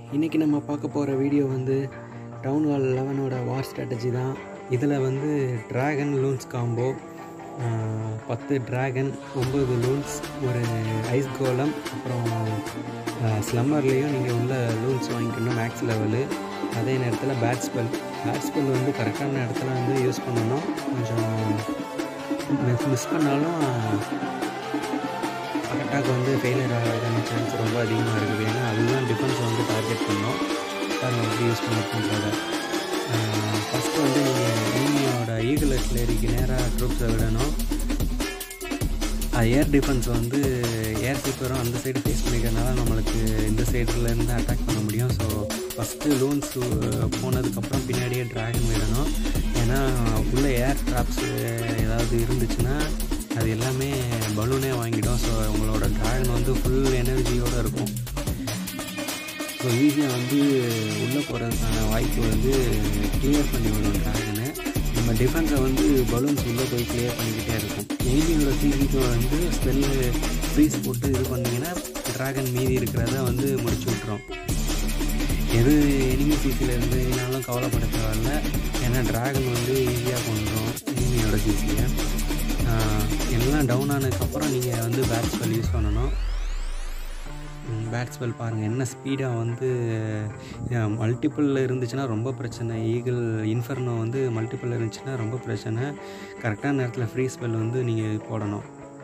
இன்றைக்கி நம்ம பார்க்க போகிற வீடியோ வந்து டவுன் ஹால் லெவனோட வார் ஸ்ட்ராட்டஜி தான் இதில் வந்து ட்ராகன் லூன்ஸ் காம்போ பத்து ட்ராகன் ஒம்பது லூன்ஸ் ஒரு ஐஸ் கோலம் அப்புறம் ஸ்லம்மர்லேயும் நீங்கள் உள்ள லூன்ஸ் வாங்கிக்கணும் மேக்ஸ் லெவலு அதே நேரத்தில் பேட் ஸ்பெல் பேட் ஸ்பெல் வந்து கரெக்டான இடத்துல வந்து யூஸ் பண்ணணும் கொஞ்சம் மிஸ் பண்ணாலும் அட்டாக் வந்து ஃபெயிலியர் ஆகிறதுக்கான சான்ஸ் ரொம்ப அதிகமாக இருக்குது ஏன்னா அதுதான் டிஃபென்ஸ் வந்து டார்கெட் பண்ணோம் பாருங்கள் எப்படி யூஸ் பண்ணிருக்கோன்றத ஃபஸ்ட்டு வந்து நீங்கள் ஈமியோட ஈகிள் அட்லரிக்கு நேராக ட்ரூப்ஸை விடணும் ஏர் டிஃபென்ஸ் வந்து ஏர் சீப்பரும் அந்த சைடு ஃபேஸ் பண்ணிக்கிறதுனால நம்மளுக்கு இந்த சைடுலேருந்து அட்டாக் பண்ண முடியும் ஸோ ஃபஸ்ட்டு லூன்ஸ் போனதுக்கப்புறம் பின்னாடியே ட்ராகன் விடணும் ஏன்னா உள்ளே ஏர் ட்ராப்ஸ் ஏதாவது இருந்துச்சுன்னா அது எல்லாமே பலூனே வாங்கிடும் ஸோ உங்களோட ட்ராகன் வந்து ஃபுல் எனர்ஜியோடு இருக்கும் ஸோ ஈஸியாக வந்து உள்ளே போகிறதுக்கான வாய்ப்பு வந்து கிளியர் பண்ணி விடும் ட்ராகனை நம்ம டிஃபென்ஸை வந்து பலூன்ஸ் உள்ளே போய் கிளியர் பண்ணிக்கிட்டே இருக்கும் எனிமியோட சிசிக்கு வந்து ஸ்பெல்லு ஃப்ரீஸ் போட்டு இது பண்ணிங்கன்னா ட்ராகன் மீதி இருக்கிறத வந்து முடிச்சு விட்ரும் எது எனிமி சிசியில் இருந்துனாலும் கவலைப்பட தேவையில்ல ஏன்னா ட்ராகன் வந்து ஈஸியாக கொண்டுரும் எனிமியோட சிசியை எல்லாம் டவுன் ஆனதுக்கப்புறம் நீங்கள் வந்து பேட் ஸ்பெல் யூஸ் பண்ணணும் பேட் ஸ்பெல் பாருங்கள் என்ன ஸ்பீடாக வந்து மல்டிப்புளில் இருந்துச்சுன்னா ரொம்ப பிரச்சனை ஈகிள் இன்ஃபர்னோ வந்து மல்டிப்புளில் இருந்துச்சுன்னா ரொம்ப பிரச்சனை கரெக்டான நேரத்தில் ஃப்ரீ ஸ்பெல் வந்து நீங்கள் போடணும்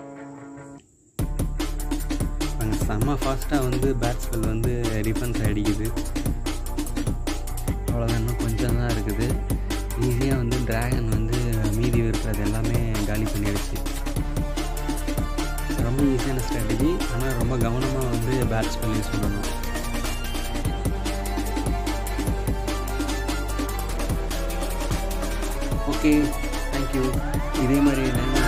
செம்ம ஃபாஸ்ட்டாக வந்து பேட் ஸ்பெல் வந்து டிஃபென்ஸ் அடிக்குது அவ்வளோதான் இன்னும் கொஞ்சம் தான் இருக்குது ஈஸியாக வந்து ட்ராகன் வந்து மீதி இருக்கிறது எல்லாமே காலி பண்ணிடுச்சு ரொம்ப ஈஸியான ஸ்ட்ராட்டஜி ஆனால் ரொம்ப கவனமாக வந்து பேட் ஸ்பெல் யூஸ் பண்ணணும் ஓகே தேங்க்யூ இதே மாதிரி